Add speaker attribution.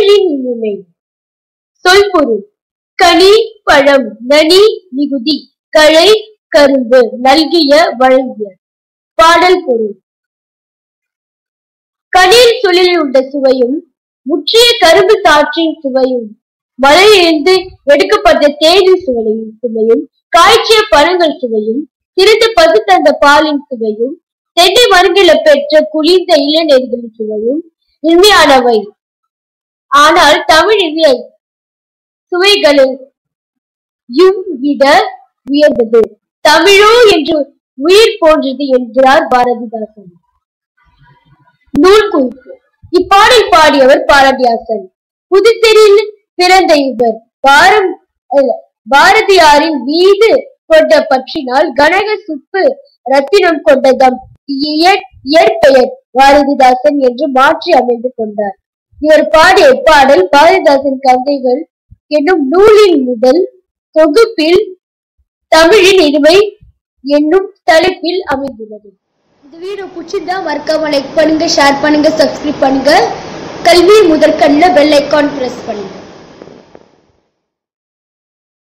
Speaker 1: தமிழின் இனிமை சொல்பொருள் கனி பழம் நனி மிகுதி களை கரும்பு நல்கிய வழங்கிய பாடல் பொருள் கனியில் சுழலில் உள்ள சுவையும் முற்றிய கரும்பு சாற்றின் சுவையும் மலையிலிருந்து எடுக்கப்பட்ட தேனின் சுவையும் சுவையும் காய்ச்சிய பழங்கள் சுவையும் சிறிது பசு தந்த பாலின் சுவையும் தென்னை மருங்கில பெற்ற குளிர்ந்த இளநீர்களின் சுவையும் இனிமையானவை ஆனால் தமிழ் இனிய சுவைகளில் யும் விட உயர்ந்தது தமிழோ என்று உயிர் போன்றது என்கிறார் பாரதிதாசன் நூல் குறிப்பு இப்பாடல் பாடியவர் பாரதிதாசன் புதுச்சேரியில் பிறந்த இவர் பாரம் அல்ல, பாரதியாரின் மீது கொண்ட பற்றினால் கனக சுப்பு ரத்தினம் கொண்டதம் இயற்- இயற்பெயர் பாரதிதாசன் என்று மாற்றி அமைந்து கொண்டார் இவர் பாடிய பாடல் பாரதிதாசன் கதைகள் என்னும் நூலின் முதல் தொகுப்பில் தமிழின் இனிமை என்னும் தலைப்பில் அமைந்துள்ளது இந்த வீடியோ பிடிச்சிருந்தா மறக்காம லைக் பண்ணுங்க ஷேர் பண்ணுங்க சப்ஸ்கிரைப் பண்ணுங்க கல்வி முதற்கண்ணில் பெல் ஐக்கான் பிரஸ் பண்ணுங்க